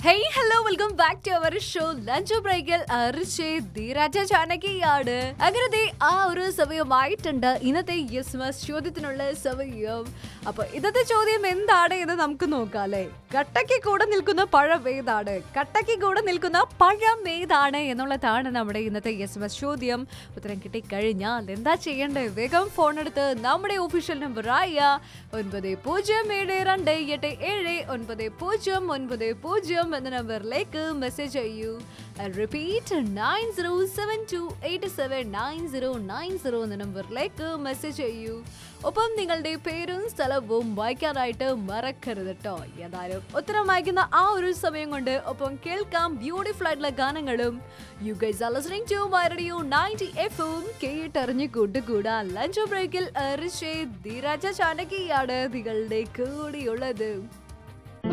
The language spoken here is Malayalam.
hey hello welcome back to our show lunch ബ്രേക്കിൽ അർച്ചേ ധീരാജ ചാനകിയാണ് അങ്ങനെ ദേ ആ ഒരു സമയമായിട്ടുണ്ട് ഇന്നത്തെ യെസ് മസ് ചോദ്യത്തിനുള്ള സമയം അപ്പൊ ഇന്നത്തെ ചോദ്യം എന്താണ് എന്ന് നമുക്ക് നോക്കാം അല്ലേ കട്ടയ്ക്ക് കൂടെ നിൽക്കുന്ന പഴം ഏതാണ് കട്ടയ്ക്ക് കൂടെ നിൽക്കുന്ന പഴം ഏതാണ് എന്നുള്ളതാണ് നമ്മുടെ ഇന്നത്തെ യെസ് മസ് ചോദ്യം ഉത്തരം കിട്ടിക്കഴിഞ്ഞാൽ എന്താ ചെയ്യേണ്ടത് വേഗം ഫോൺ എടുത്ത് നമ്മുടെ ഒഫീഷ്യൽ നമ്പർ ആയ ഒൻപത് പൂജ്യം ഏഴ് രണ്ട് എട്ട് ഏഴ് ഒൻപത് പൂജ്യം ഒൻപത് പൂജ്യം എന്ന നമ്പറിലേക്ക് മെസ്സേജ് ചെയ്യൂ repeat nine zero seven two eight seven nine zero nine zero എന്ന നമ്പറിലേക്ക് മെസ്സേജ് ചെയ്യൂ ഒപ്പം നിങ്ങളുടെ പേരും സ്ഥലവും വായിക്കാനായിട്ട് മറക്കരുത് കേട്ടോ ഏതായാലും ഉത്തരം വായിക്കുന്ന ആ ഒരു സമയം കൊണ്ട് ഒപ്പം കേൾക്കാം ബ്യൂട്ടിഫുൾ ആയിട്ടുള്ള ഗാനങ്ങളും you guys are listening to my radio 90 എഫും കേട്ടറിഞ്ഞ് കൂട്ടുകൂടാ ലഞ്ച് ബ്രേക്കിൽ അരിശേ ധീരാജ ചാനകിയാണ് നിങ്ങളുടെ കൂടിയുള്ളത്